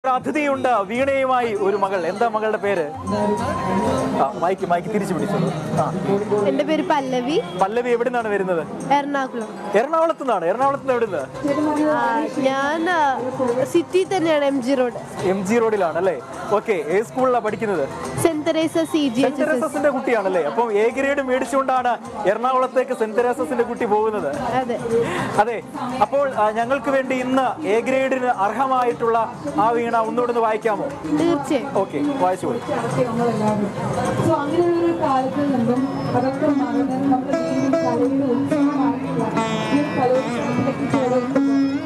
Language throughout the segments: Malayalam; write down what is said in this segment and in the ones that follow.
അതിഥിയുണ്ട് വീണയുമായി ഒരു മകൾ എന്താ മകളുടെ പേര് ആ, മൈക്ക് മൈക്ക് തിരിച്ചു പിടിച്ചോളൂ ആ എന്റെ പേര് പല്ലവി പല്ലവി എവിടെ നിന്നാണ് വരുന്നത് എറണാകുളം എറണാകുളത്ത് നിന്നാണ് എറണാകുളത്ത് നിന്ന് എവിടെ നിന്ന് ആ, ഞാൻ സിറ്റി തന്നെയാണ് M G road M G റോഡിലാണ് അല്ലേ ഓക്കെ ഏത് സ്കൂളിലാണ് പഠിക്കുന്നത് saint Teresa C G saint തെരേസസിന്റെ കുട്ടിയാണല്ലേ അപ്പം എ ഗ്രേഡ് മേടിച്ചുകൊണ്ടാണ് എറണാകുളത്തേക്ക് സെന്റ് തെരേസസിന്റെ കുട്ടി പോകുന്നത് അതെ അതെ അപ്പോൾ ആ, ഞങ്ങൾക്ക് വേണ്ടി ഇന്ന് എ ഗ്രേഡിന് അർഹമായിട്ടുള്ള ആ വീണ ഒന്നുകൂടെ ഒന്ന് വായിക്കാമോ തീർച്ചയായും ഓക്കെ വായിച്ചോളൂ സോ അങ്ങനെയുള്ള ഒരു കാലത്തിൽ നിന്നും അതൊക്കെ മറന്ന് നമ്മുടെ ജീവിതം കലയുടെ ഉത്സവമായിട്ടുള്ള ഈ ഒരു കലോത്സവത്തിലേക്ക്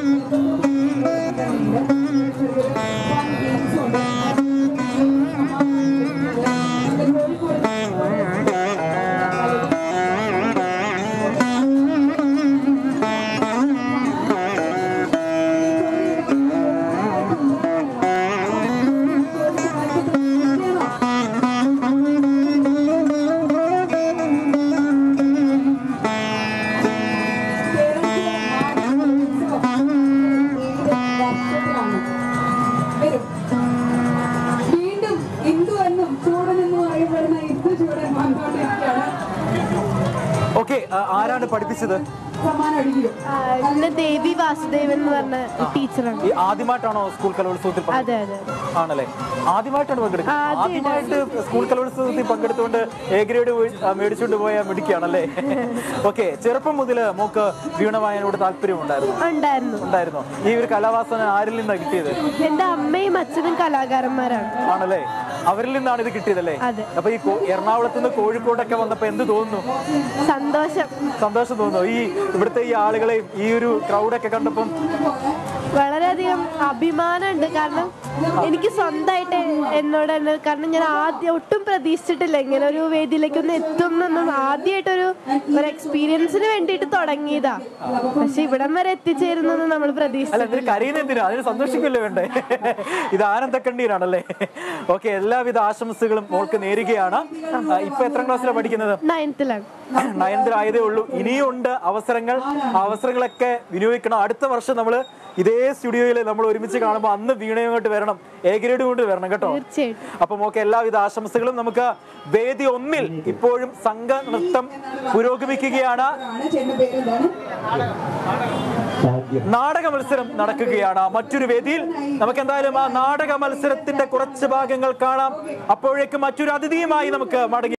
വീണ്ടും ഹിന്ദു എന്നും ചൂടൻ എന്നും അറിയപ്പെടുന്ന ഹിന്ദു ചൂടൻ വന്നുകൊണ്ടിരിക്കുകയാണ് ഓക്കെ ആരാണ് പഠിപ്പിച്ചത് സമ്മാനം അടിക്കും ആ, എന്നെ ദേവി വാസുദേവൻ എന്ന് പറഞ്ഞ ടീച്ചറാണ് ഈ ആദ്യമായിട്ടാണോ സ്കൂൾ കലോത്സവത്തിൽ പങ്കെ- അതെ അതെ ആണല്ലേ ആദ്യമായിട്ടാണ് പങ്കെടുക്കുന്നത് ആദ്യമായിട്ട്. ആദ്യമായിട്ട് സ്കൂൾ കലോത്സവത്തിൽ പങ്കെടുത്തുകൊണ്ട് എ ഗ്രേഡ് പോയി- ആ, മേടിച്ചുകൊണ്ട് പോയ മിടിക്കുകയാണല്ലേ ഓക്കെ ചെറുപ്പം മുതൽ മോക്ക് വീണവായനോട് താല്പര്യം ഉണ്ടായിരുന്നു ഉണ്ടായിരുന്നു ഉണ്ടായിരുന്നോ ഈ ഒരു കലാവാസന ആരിൽ നിന്നാണ് കിട്ടിയത് എന്റെ അമ്മയും അച്ഛനും കലാകാരന്മാരാണ് ആണല്ലേ അവരിൽ നിന്നാണ് ഇത് കിട്ടിയതല്ലേ അതെ. അപ്പൊ ഈ കോ- എറണാകുളത്ത് നിന്ന് കോഴിക്കോടൊക്കെ വന്നപ്പോ എന്ത് തോന്നുന്നു സന്തോഷം സന്തോഷം തോന്നുന്നു ഈ ഇവിടുത്തെ ഈ ആളുകളെയും ഈ ഒരു ക്രൗഡൊക്കെ കണ്ടപ്പം വളരെയധികം അഭിമാനമുണ്ട് കാരണം എനിക്ക് സ്വന്തമായിട്ട് എന്നോട് തന്നെ കാരണം ഞാൻ ആദ്യം ഒട്ടും പ്രതീക്ഷിച്ചിട്ടില്ല ഇങ്ങനെ ഒരു വേദിയിലേക്കൊന്നും എത്തും എന്നൊന്നും ആദ്യമായിട്ടൊരു ഒരു എക്സ്പീരിയൻസിന് വേണ്ടിയിട്ട് തുടങ്ങിയതാ പക്ഷെ ഇവിടം വരെ എത്തിച്ചേരുന്നൊന്നും നമ്മൾ അല്ല പ്രതീക്ഷിച്ചു എന്തിനു കരയുന്ന എന്തിനാ അതിന് സന്തോഷിക്കല്ലേ വേണ്ടേ ഇത് ആനന്ദക്കണ്ണീരാണല്ലേ ഓക്കെ എല്ലാവിധ ആശംസകളും മോൾക്ക് നേരുകയാണ് ആ, ഇപ്പൊ എത്ര ക്ലാസ്സിലാണ് പഠിക്കുന്നത് നയൻത്തിലാണ് നയൻത്തിലായതേ ഉള്ളൂ ഇനിയും ഉണ്ട് അവസരങ്ങൾ ആ അവസരങ്ങളൊക്കെ വിനിയോഗിക്കണം അടുത്ത വർഷം നമ്മൾ ഇതേ സ്റ്റുഡിയോയിൽ നമ്മൾ ഒരുമിച്ച് കാണുമ്പോൾ അന്ന് വീണയും കൊണ്ട് വരണം എ ഗ്രേഡ് കൊണ്ട് വരണം കേട്ടോ തീർച്ചയായിട്ടും അപ്പം ഓക്കെ എല്ലാവിധ ആശംസകളും നമുക്ക് വേദി ഒന്നിൽ ഇപ്പോഴും സംഘ നൃത്തം പുരോഗമിക്കുകയാണ് ചേട്ടന്റെ പേരെന്താണ് നാടക മത്സരം നടക്കുകയാണ് മറ്റൊരു വേദിയിൽ നമുക്ക് എന്തായാലും ആ നാടക മത്സരത്തിന്റെ കുറച്ച് ഭാഗങ്ങൾ കാണാം അപ്പോഴേക്കും മറ്റൊരു അതിഥിയുമായി നമുക്ക് മടങ്ങി